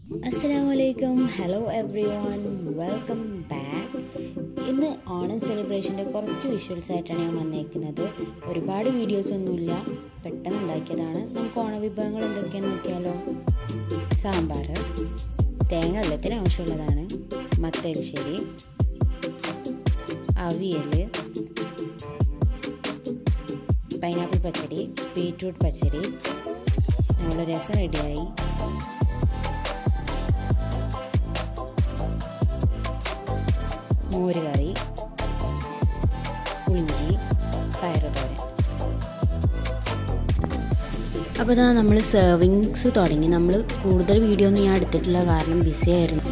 അസ്സലാമലൈക്കും hello everyone welcome back ഇന്ന് ഓണം സെലിബ്രേഷൻ്റെ കുറച്ച് വിഷ്വൽസ് ആയിട്ടാണ് ഞാൻ വന്നേക്കുന്നത് ഒരുപാട് വീഡിയോസ് ഒന്നുമില്ല പെട്ടെന്ന് ഉണ്ടാക്കിയതാണ് നമുക്ക് ഓണവിഭവങ്ങൾ എന്തൊക്കെയാണെന്ന് നോക്കിയാലോ സാമ്പാർ തേങ്ങ എല്ലാത്തിനും ആവശ്യമുള്ളതാണ് മത്തരിശ്ശേരി അവിയൽ പൈനാപ്പിൾ പച്ചടി ബീറ്റ്റൂട്ട് പച്ചടി നമ്മുടെ രസം റെഡിയായി മോര് കറി പുളിഞ്ചി പയറുതോരൻ അപ്പോൾ ഇതാ നമ്മൾ സെർവിങ്സ് തുടങ്ങി നമ്മൾ കൂടുതൽ വീഡിയോ ഒന്നും ഞാൻ എടുത്തിട്ടില്ല കാരണം ബിസി ആയിരുന്നു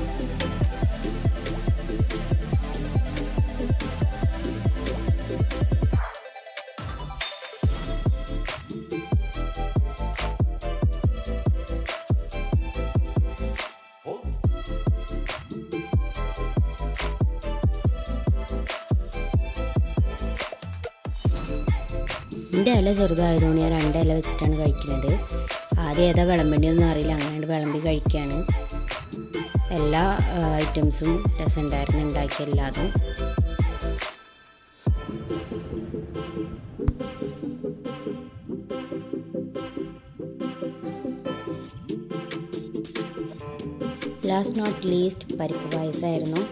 എൻ്റെ ഇല ചെറുതായതുകൊണ്ട് ഞാൻ രണ്ട് ഇല വെച്ചിട്ടാണ് കഴിക്കുന്നത് ആദ്യം ഏതാ വിളമ്പേണ്ടിയൊന്നും അറിയില്ല അങ്ങനെ വിളമ്പി കഴിക്കുകയാണ് എല്ലാ ഐറ്റംസും രസമുണ്ടായിരുന്നു ഉണ്ടാക്കിയ എല്ലാതും ലാസ്റ്റ് നോട്ട് ലീസ്റ്റ് പരിപ്പ് പായസമായിരുന്നു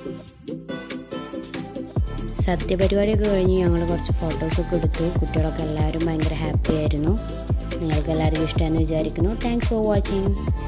സത്യപരിപാടിയൊക്കെ കഴിഞ്ഞ് ഞങ്ങൾ കുറച്ച് ഫോട്ടോസൊക്കെ എടുത്തു കുട്ടികളൊക്കെ എല്ലാവരും ഭയങ്കര ഹാപ്പി ആയിരുന്നു നിങ്ങൾക്ക് എല്ലാവർക്കും ഇഷ്ടമെന്ന് വിചാരിക്കുന്നു താങ്ക്സ് ഫോർ വാച്ചിങ്